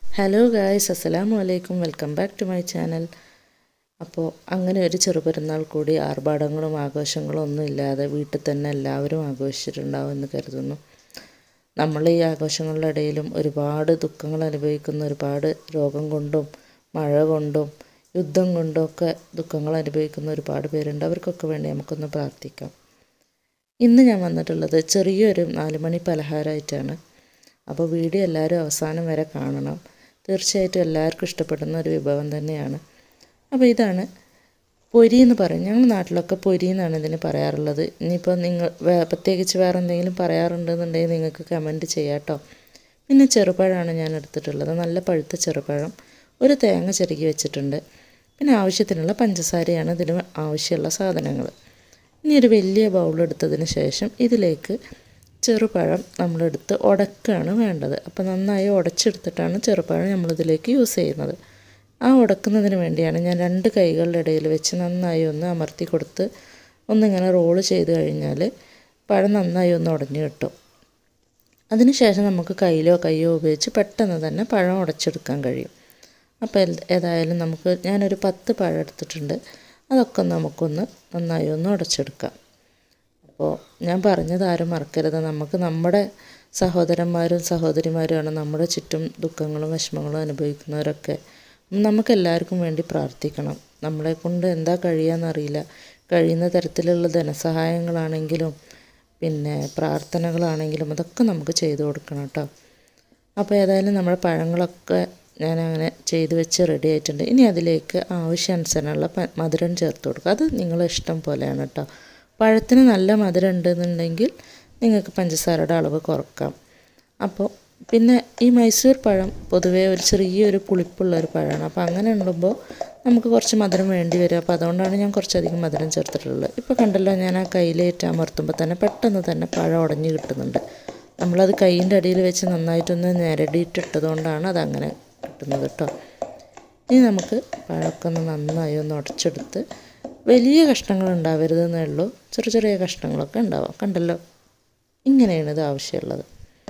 hello guys അസ്സലാമു അലൈക്കും welcome back to my channel അപ്പോൾ അങ്ങനെ ഒരു ചെറുപെരുന്നാൾ കൂടി ആർഭാടങ്ങളും ആഘോഷങ്ങളും ഒന്നും ഇല്ലാതെ വീട്ടിൽ തന്നെ എല്ലാവരും ആഘോഷിച്ചിട്ടുണ്ടാവും എന്ന് കരുതുന്നു നമ്മൾ ഈ ആഘോഷങ്ങളുടെ ഇടയിലും ഒരുപാട് ദുഃഖങ്ങൾ അനുഭവിക്കുന്ന ഒരുപാട് രോഗം കൊണ്ടും മഴ കൊണ്ടും യുദ്ധം കൊണ്ടും ഒക്കെ ദുഃഖങ്ങൾ അനുഭവിക്കുന്ന ഒരുപാട് പേരുണ്ട് അവർക്കൊക്കെ വേണ്ടി നമുക്കൊന്ന് പ്രാർത്ഥിക്കാം ഇന്ന് ഞാൻ വന്നിട്ടുള്ളത് ചെറിയൊരു നാലുമണി പലഹാരമായിട്ടാണ് അപ്പോൾ വീഡിയോ എല്ലാവരും അവസാനം വരെ കാണണം തീർച്ചയായിട്ടും എല്ലാവർക്കും ഇഷ്ടപ്പെടുന്ന ഒരു വിഭവം തന്നെയാണ് അപ്പോൾ ഇതാണ് പൊരി എന്ന് പറയും ഞങ്ങൾ നാട്ടിലൊക്കെ പൊരി എന്നാണ് ഇതിന് പറയാറുള്ളത് ഇനിയിപ്പോൾ നിങ്ങൾ വേ- പ്രത്യേകിച്ച് വേറെ എന്തെങ്കിലും പറയാറുണ്ടെന്നുണ്ടെങ്കിൽ നിങ്ങൾക്ക് കമൻറ്റ് ചെയ്യാം കേട്ടോ പിന്നെ ചെറുപഴമാണ് ഞാൻ എടുത്തിട്ടുള്ളത് നല്ല പഴുത്ത ചെറുപഴം ഒരു തേങ്ങ ചിരകി വെച്ചിട്ടുണ്ട് പിന്നെ ആവശ്യത്തിനുള്ള പഞ്ചസാരയാണ് ഇതിന് ആവശ്യമുള്ള സാധനങ്ങൾ ഇനി ഒരു വലിയ ബൗൾ എടുത്തതിന് ശേഷം ഇതിലേക്ക് ചെറുപഴം നമ്മളെടുത്ത് ഉടക്കുകയാണ് വേണ്ടത് അപ്പോൾ നന്നായി ഉടച്ചെടുത്തിട്ടാണ് ചെറുപഴം നമ്മളിതിലേക്ക് യൂസ് ചെയ്യുന്നത് ആ ഉടക്കുന്നതിന് വേണ്ടിയാണ് ഞാൻ രണ്ട് കൈകളുടെ ഇടയിൽ വെച്ച് നന്നായി ഒന്ന് അമർത്തി കൊടുത്ത് ഒന്നിങ്ങനെ റോള് ചെയ്ത് കഴിഞ്ഞാൽ പഴം നന്നായി ഒന്ന് ഉടഞ്ഞു കിട്ടും അതിനുശേഷം നമുക്ക് കയ്യിലോ കയ്യോ ഉപയോഗിച്ച് പെട്ടെന്ന് തന്നെ പഴം ഉടച്ചെടുക്കാൻ കഴിയും അപ്പോൾ എൽ- ഏതായാലും നമുക്ക് ഞാനൊരു പത്ത് പഴം എടുത്തിട്ടുണ്ട് അതൊക്കെ നമുക്കൊന്ന് നന്നായി ഒന്ന് ഉടച്ചെടുക്കാം അപ്പോൾ ഞാൻ പറഞ്ഞത് ആരും മറക്കരുത് നമുക്ക് നമ്മുടെ സഹോദരന്മാരും സഹോദരിമാരുമാണ് നമ്മുടെ ചുറ്റും ദുഃഖങ്ങളും വിഷമങ്ങളും അനുഭവിക്കുന്നവരൊക്കെ നമുക്ക് എല്ലാവർക്കും വേണ്ടി പ്രാർത്ഥിക്കണം നമ്മളെ കൊണ്ട് എന്താ കഴിയാന്നറിയില്ല കഴിയുന്ന തരത്തിലുള്ള ധനസഹായങ്ങളാണെങ്കിലും പിന്നെ പ്രാർത്ഥനകളാണെങ്കിലും അതൊക്കെ നമുക്ക് ചെയ്തു കൊടുക്കണം കേട്ടോ അപ്പോൾ ഏതായാലും നമ്മുടെ പഴങ്ങളൊക്കെ ഞാൻ അങ്ങനെ ചെയ്ത് വെച്ച് റെഡി ആയിട്ടുണ്ട് ഇനി അതിലേക്ക് ആവശ്യാനുസരണമുള്ള പ- മധുരം ചേർത്ത് കൊടുക്കുക അത് നിങ്ങളെ ഇഷ്ടം പോലെയാണ് കേട്ടോ പഴത്തിന് നല്ല മധുരം ഉണ്ടെന്നുണ്ടെങ്കിൽ നിങ്ങൾക്ക് പഞ്ചസാരയുടെ അളവ് കുറക്കാം അപ്പോൾ പിന്നെ ഈ മൈസൂർ പഴം പൊതുവേ ഒരു ചെറിയൊരു പുളിപ്പുള്ള ഒരു പഴമാണ് അപ്പോൾ അങ്ങനെ ഉണ്ടുമ്പോൾ നമുക്ക് കുറച്ച് മധുരം വേണ്ടി വരും അപ്പോൾ അതുകൊണ്ടാണ് ഞാൻ കുറച്ചധികം മധുരം ചേർത്തിട്ടുള്ളത് ഇപ്പോൾ കണ്ടല്ലോ ഞാൻ ആ കയ്യിലേറ്റ് അമർത്തുമ്പോൾ തന്നെ പെട്ടെന്ന് തന്നെ പഴം ഉടഞ്ഞ് കിട്ടുന്നുണ്ട് നമ്മളത് കൈയിൻ്റെ അടിയിൽ വെച്ച് നന്നായിട്ടൊന്ന് ഞെരടിയിട്ടിട്ടതുകൊണ്ടാണ് അതങ്ങനെ കിട്ടുന്നത് കേട്ടോ ഇനി നമുക്ക് പഴമൊക്കെ ഒന്ന് നന്നായി ഒന്ന് ഉടച്ചെടുത്ത് വലിയ കഷ്ണങ്ങൾ ഉണ്ടാവരുതെന്നേ ഉള്ളൂ ചെറിയ ചെറിയ കഷ്ണങ്ങളൊക്കെ ഉണ്ടാവാം കണ്ടല്ലോ ഇങ്ങനെയാണ് ഇത് ആവശ്യമുള്ളത്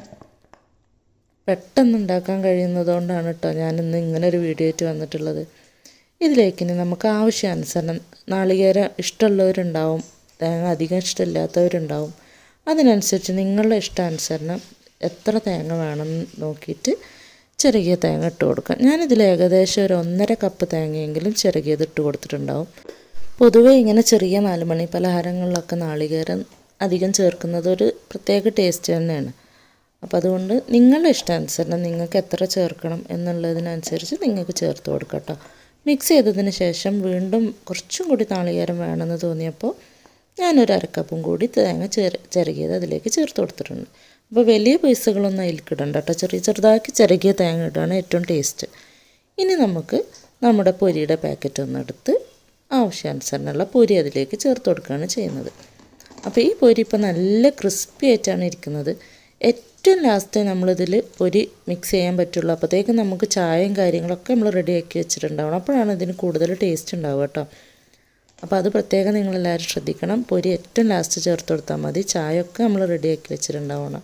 പെട്ടെന്ന് ഉണ്ടാക്കാൻ കഴിയുന്നതുകൊണ്ടാണ് കേട്ടോ ഞാനിന്ന് ഇങ്ങനെ ഒരു വീഡിയോ ആയിട്ട് വന്നിട്ടുള്ളത് ഇതിലേക്ക് ഇനി നമുക്ക് ആവശ്യാനുസരണം നാളികേരം ഇഷ്ടമുള്ളവരുണ്ടാവും തേങ്ങ അധികം ഇഷ്ടമില്ലാത്തവരുണ്ടാവും അതിനനുസരിച്ച് നിങ്ങളുടെ ഇഷ്ടാനുസരണം എത്ര തേങ്ങ വേണമെന്ന് നോക്കിയിട്ട് ചെറുകിയ തേങ്ങ ഇട്ട് കൊടുക്കാം ഞാനിതിൽ ഏകദേശം ഒരു ഒന്നര കപ്പ് തേങ്ങയെങ്കിലും ചെറുകിയത് ഇട്ട് കൊടുത്തിട്ടുണ്ടാവും പൊതുവേ ഇങ്ങനെ ചെറിയ നാലുമണി പലഹാരങ്ങളിലൊക്കെ നാളികേരം അധികം ചേർക്കുന്നത് ഒരു പ്രത്യേക ടേസ്റ്റ് തന്നെയാണ് അപ്പോൾ അതുകൊണ്ട് നിങ്ങളുടെ ഇഷ്ടാനുസരണം നിങ്ങൾക്ക് എത്ര ചേർക്കണം എന്നുള്ളതിനനുസരിച്ച് നിങ്ങൾക്ക് ചേർത്ത് കൊടുക്കാം കേട്ടോ മിക്സ് ചെയ്തതിന് ശേഷം വീണ്ടും കുറച്ചും കൂടി നാളികേരം വേണമെന്ന് തോന്നിയപ്പോൾ ഞാനൊരു അരക്കപ്പും കൂടി തേങ്ങ ചെറു ചിരകിയത് അതിലേക്ക് ചേർത്ത് കൊടുത്തിട്ടുണ്ട് അപ്പോൾ വലിയ പൈസകളൊന്നും അതിലേക്ക് ഇടണ്ട കേട്ടോ ചെറിയ ചെറുതാക്കി ചിരകിയ തേങ്ങ ഇടുകയാണ് ഏറ്റവും ടേസ്റ്റ് ഇനി നമുക്ക് നമ്മുടെ പൊരിയുടെ പാക്കറ്റ് ഒന്ന് എടുത്ത് ആവശ്യാനുസരണമുള്ള പൊരി അതിലേക്ക് ചേർത്ത് കൊടുക്കുകയാണ് ചെയ്യുന്നത് അപ്പോൾ ഈ പൊരി ഇപ്പോൾ നല്ല ക്രിസ്പി ആയിട്ടാണ് ഇരിക്കുന്നത് ഏറ്റവും ലാസ്റ്റ് നമ്മളിതിൽ പൊരി മിക്സ് ചെയ്യാൻ പറ്റുള്ളൂ അപ്പോഴത്തേക്കും നമുക്ക് ചായയും കാര്യങ്ങളൊക്കെ നമ്മൾ റെഡിയാക്കി വെച്ചിട്ടുണ്ടാവണം അപ്പോഴാണ് ഇതിന് കൂടുതൽ ടേസ്റ്റ് ഉണ്ടാവുക കേട്ടോ അപ്പോൾ അത് പ്രത്യേകം നിങ്ങളെല്ലാവരും ശ്രദ്ധിക്കണം പൊരി ഏറ്റവും ലാസ്റ്റ് ചേർത്ത് കൊടുത്താൽ മതി ചായയൊക്കെ നമ്മൾ റെഡിയാക്കി വെച്ചിട്ടുണ്ടാവണം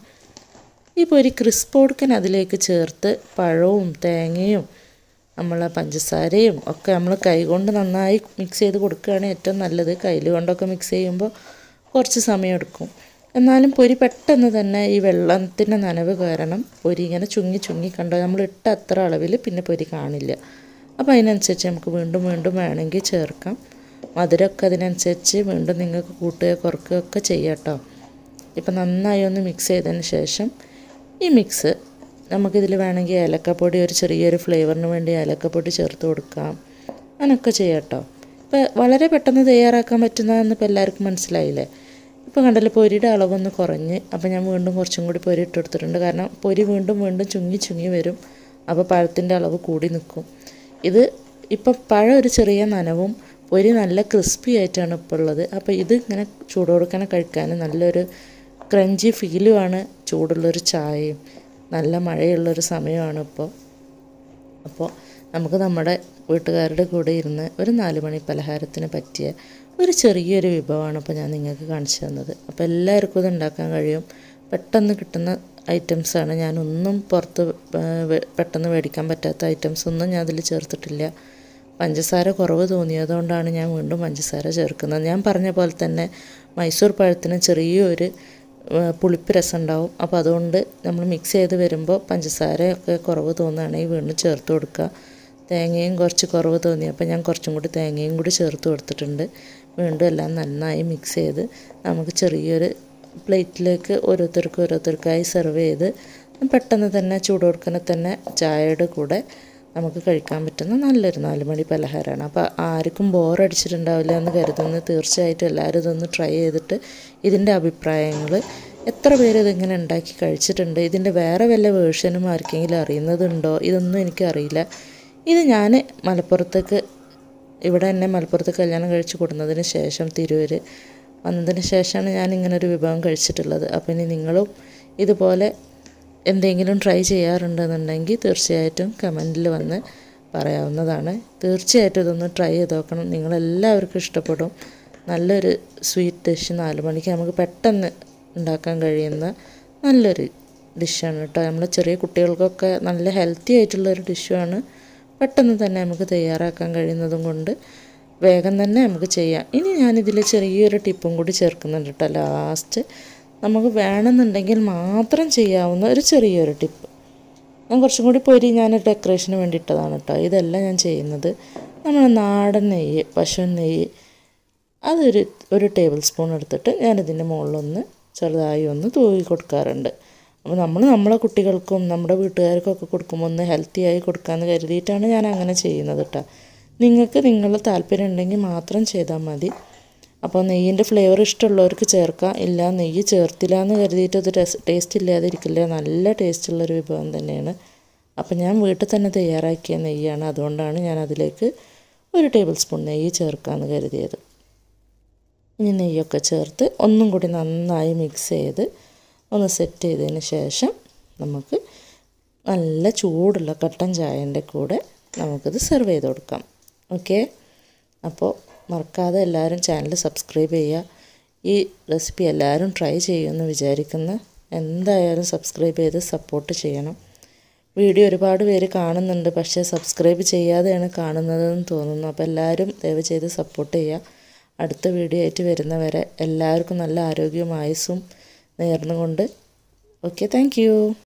ഈ പൊരി ക്രിസ്പ് കൊടുക്കാൻ അതിലേക്ക് ചേർത്ത് പഴവും തേങ്ങയും നമ്മളെ പഞ്ചസാരയും ഒക്കെ നമ്മൾ കൈകൊണ്ട് നന്നായി മിക്സ് ചെയ്ത് കൊടുക്കുകയാണ് ഏറ്റവും നല്ലത് കയ്യിൽ കൊണ്ടൊക്കെ മിക്സ് ചെയ്യുമ്പോൾ കുറച്ച് സമയം എടുക്കും എന്നാലും പൊരി പെട്ടെന്ന് തന്നെ ഈ വെള്ളത്തിൻ്റെ നനവ് കാരണം പൊരി ഇങ്ങനെ ചുങ്ങി ചുങ്ങി കണ്ടോ നമ്മൾ ഇട്ട അത്ര അളവിൽ പിന്നെ പൊരി കാണില്ല അപ്പോൾ അതിനനുസരിച്ച് നമുക്ക് വീണ്ടും വീണ്ടും വേണമെങ്കിൽ ചേർക്കാം മധുരമൊക്കെ അതിനനുസരിച്ച് വീണ്ടും നിങ്ങൾക്ക് കൂട്ടുകയോ കുറയ്ക്കുകയോ ഒക്കെ ചെയ്യാം കേട്ടോ ഇപ്പം നന്നായി ഒന്ന് മിക്സ് ചെയ്തതിന് ശേഷം ഈ മിക്സ് നമുക്കിതിൽ വേണമെങ്കിൽ ഏലക്കപ്പൊടി ഒരു ചെറിയൊരു ഫ്ലേവറിന് വേണ്ടി ഏലക്കപ്പൊടി ചേർത്ത് കൊടുക്കാം അങ്ങനെയൊക്കെ ചെയ്യാം കേട്ടോ ഇപ്പോൾ വളരെ പെട്ടെന്ന് തയ്യാറാക്കാൻ പറ്റുന്നതെന്ന് ഇപ്പോൾ എല്ലാവർക്കും മനസ്സിലായില്ലേ ഇപ്പോൾ കണ്ടല്ലോ പൊരിയുടെ അളവൊന്ന് കുറഞ്ഞ് അപ്പോൾ ഞാൻ വീണ്ടും കുറച്ചും കൂടി പൊരി ഇട്ട് കൊടുത്തിട്ടുണ്ട് കാരണം പൊരി വീണ്ടും വീണ്ടും ചുങ്ങി ചുങ്ങി വരും അപ്പോൾ പഴത്തിൻ്റെ അളവ് കൂടി നിൽക്കും ഇത് ഇപ്പോൾ പഴം ഒരു ചെറിയ നനവും പൊരി നല്ല ക്രിസ്പി ആയിട്ടാണ് ഇപ്പോൾ ഉള്ളത് അപ്പോൾ ഇത് ഇങ്ങനെ ചൂടോടുക്കനെ കഴിക്കാൻ നല്ലൊരു ക്രഞ്ചി ഫീലുമാണ് ചൂടുള്ളൊരു ചായയും നല്ല മഴയുള്ളൊരു സമയമാണ് ഇപ്പോൾ അപ്പോൾ നമുക്ക് നമ്മുടെ വീട്ടുകാരുടെ കൂടെ ഇരുന്ന് ഒരു നാല് മണി പലഹാരത്തിന് പറ്റിയ ഒരു ചെറിയൊരു വിഭവമാണ് ഇപ്പോൾ ഞാൻ നിങ്ങൾക്ക് കാണിച്ചു തന്നത് അപ്പോൾ എല്ലാവർക്കും ഇത് ഉണ്ടാക്കാൻ കഴിയും പെട്ടെന്ന് കിട്ടുന്ന ഐറ്റംസാണ് ഞാനൊന്നും പുറത്ത് പെട്ടെന്ന് മേടിക്കാൻ പറ്റാത്ത ഐറ്റംസ് ഒന്നും ഞാൻ അതിൽ ചേർത്തിട്ടില്ല പഞ്ചസാര കുറവ് തോന്നിയതുകൊണ്ടാണ് ഞാൻ വീണ്ടും പഞ്ചസാര ചേർക്കുന്നത് ഞാൻ പറഞ്ഞ പോലെ തന്നെ മൈസൂർ പഴത്തിന് ചെറിയൊരു പുളിപ്പ് രസം ഉണ്ടാവും അപ്പോൾ അതുകൊണ്ട് നമ്മൾ മിക്സ് ചെയ്ത് വരുമ്പോൾ പഞ്ചസാരയൊക്കെ കുറവ് തോന്നുകയാണെങ്കിൽ വീണ്ടും ചേർത്ത് കൊടുക്കുക തേങ്ങയും കുറച്ച് കുറവ് തോന്നിയപ്പോൾ ഞാൻ കുറച്ചും കൂടി തേങ്ങയും കൂടി ചേർത്ത് കൊടുത്തിട്ടുണ്ട് വീണ്ടും എല്ലാം നന്നായി മിക്സ് ചെയ്ത് നമുക്ക് ചെറിയൊരു പ്ലേറ്റിലേക്ക് ഓരോരുത്തർക്കും ഓരോരുത്തർക്കായി സെർവ് ചെയ്ത് പെട്ടെന്ന് തന്നെ ചൂടോടുക്കനെ തന്നെ ചായയുടെ കൂടെ നമുക്ക് കഴിക്കാൻ പറ്റുന്ന നല്ലൊരു നാല് മണി പലഹാരമാണ് അപ്പോൾ ആർക്കും ബോറടിച്ചിട്ടുണ്ടാവില്ല എന്ന് കരുതുന്നു തീർച്ചയായിട്ടും എല്ലാവരും ഇതൊന്ന് ട്രൈ ചെയ്തിട്ട് ഇതിൻ്റെ അഭിപ്രായങ്ങൾ എത്ര പേര് ഇതിങ്ങനെ ഉണ്ടാക്കി കഴിച്ചിട്ടുണ്ട് ഇതിൻ്റെ വേറെ വല്ല വേർഷനും ആർക്കെങ്കിലും അറിയുന്നതുണ്ടോ ഇതൊന്നും എനിക്കറിയില്ല ഇത് ഞാൻ മലപ്പുറത്തേക്ക് ഇവിടെ തന്നെ മലപ്പുറത്ത് കല്യാണം കഴിച്ച് കൊടുന്നതിന് ശേഷം തിരൂര് വന്നതിന് ശേഷമാണ് ഞാൻ ഇങ്ങനെ ഒരു വിഭവം കഴിച്ചിട്ടുള്ളത് അപ്പോൾ ഇനി നിങ്ങളും ഇതുപോലെ എന്തെങ്കിലും ട്രൈ ചെയ്യാറുണ്ടെന്നുണ്ടെങ്കിൽ തീർച്ചയായിട്ടും കമൻറ്റിൽ വന്ന് പറയാവുന്നതാണ് തീർച്ചയായിട്ടും ഇതൊന്ന് ട്രൈ ചെയ്ത് നോക്കണം നിങ്ങളെല്ലാവർക്കും ഇഷ്ടപ്പെടും നല്ലൊരു സ്വീറ്റ് ഡിഷ് നാല് മണിക്ക് നമുക്ക് പെട്ടെന്ന് ഉണ്ടാക്കാൻ കഴിയുന്ന നല്ലൊരു ഡിഷാണ് കേട്ടോ നമ്മൾ ചെറിയ കുട്ടികൾക്കൊക്കെ നല്ല ഹെൽത്തി ആയിട്ടുള്ളൊരു ഡിഷുമാണ് പെട്ടെന്ന് തന്നെ നമുക്ക് തയ്യാറാക്കാൻ കഴിയുന്നതും കൊണ്ട് വേഗം തന്നെ നമുക്ക് ചെയ്യാം ഇനി ഞാനിതിൽ ചെറിയൊരു ടിപ്പും കൂടി ചേർക്കുന്നുണ്ട് കേട്ടോ ലാസ്റ്റ് നമുക്ക് വേണമെന്നുണ്ടെങ്കിൽ മാത്രം ചെയ്യാവുന്ന ഒരു ചെറിയൊരു ടിപ്പ് ഞാൻ കുറച്ചും കൂടി പൊരി ഞാൻ ഡെക്കറേഷന് വേണ്ടി ഇട്ടതാണ് കേട്ടോ ഇതെല്ലാം ഞാൻ ചെയ്യുന്നത് നമ്മുടെ നാടൻ നെയ്യ് പശു നെയ്യ് അതൊരു ഒരു ടേബിൾ സ്പൂൺ എടുത്തിട്ട് ഞാനിതിൻ്റെ മുകളിലൊന്ന് ചെറുതായി ഒന്ന് തൂവി കൊടുക്കാറുണ്ട് അപ്പോൾ നമ്മൾ നമ്മളെ കുട്ടികൾക്കും നമ്മുടെ വീട്ടുകാർക്കൊക്കെ കൊടുക്കുമ്പോൾ ഒന്ന് ഹെൽത്തി ആയി കൊടുക്കാമെന്ന് കരുതിയിട്ടാണ് ഞാൻ അങ്ങനെ ചെയ്യുന്നത് കേട്ടോ നിങ്ങൾക്ക് നിങ്ങളുടെ താല്പര്യം ഉണ്ടെങ്കിൽ മാത്രം ചെയ്താൽ മതി അപ്പോൾ നെയ്യിൻ്റെ ഫ്ലേവർ ഇഷ്ടമുള്ളവർക്ക് ചേർക്കാം ഇല്ല നെയ്യ് ചേർത്തില്ല എന്ന് കരുതിയിട്ട് അത് ടേസ്റ്റ് ഇല്ലാതെ ഇരിക്കില്ല നല്ല ടേസ്റ്റുള്ളൊരു വിഭവം തന്നെയാണ് അപ്പോൾ ഞാൻ വീട്ടിൽ തന്നെ തയ്യാറാക്കിയ നെയ്യാണ് അതുകൊണ്ടാണ് ഞാൻ അതിലേക്ക് ഒരു ടേബിൾ സ്പൂൺ നെയ്യ് ചേർക്കാമെന്ന് കരുതിയത് ഇനി നെയ്യൊക്കെ ചേർത്ത് ഒന്നും കൂടി നന്നായി മിക്സ് ചെയ്ത് ഒന്ന് സെറ്റ് ചെയ്തതിന് ശേഷം നമുക്ക് നല്ല ചൂടുള്ള കട്ടൻ ചായൻ്റെ കൂടെ നമുക്കിത് സെർവ് ചെയ്ത് കൊടുക്കാം ഓക്കെ അപ്പോൾ മറക്കാതെ എല്ലാവരും ചാനൽ സബ്സ്ക്രൈബ് ചെയ്യുക ഈ റെസിപ്പി എല്ലാവരും ട്രൈ ചെയ്യുമെന്ന് വിചാരിക്കുന്ന എന്തായാലും സബ്സ്ക്രൈബ് ചെയ്ത് സപ്പോർട്ട് ചെയ്യണം വീഡിയോ ഒരുപാട് പേര് കാണുന്നുണ്ട് പക്ഷേ സബ്സ്ക്രൈബ് ചെയ്യാതെയാണ് കാണുന്നതെന്ന് തോന്നുന്നു അപ്പോൾ എല്ലാവരും ദയവ് ചെയ്ത് സപ്പോർട്ട് ചെയ്യുക അടുത്ത വീഡിയോ ആയിട്ട് വരുന്നവരെ എല്ലാവർക്കും നല്ല ആരോഗ്യവും ആയുസ്സും നേർന്നുകൊണ്ട് ഓക്കെ താങ്ക്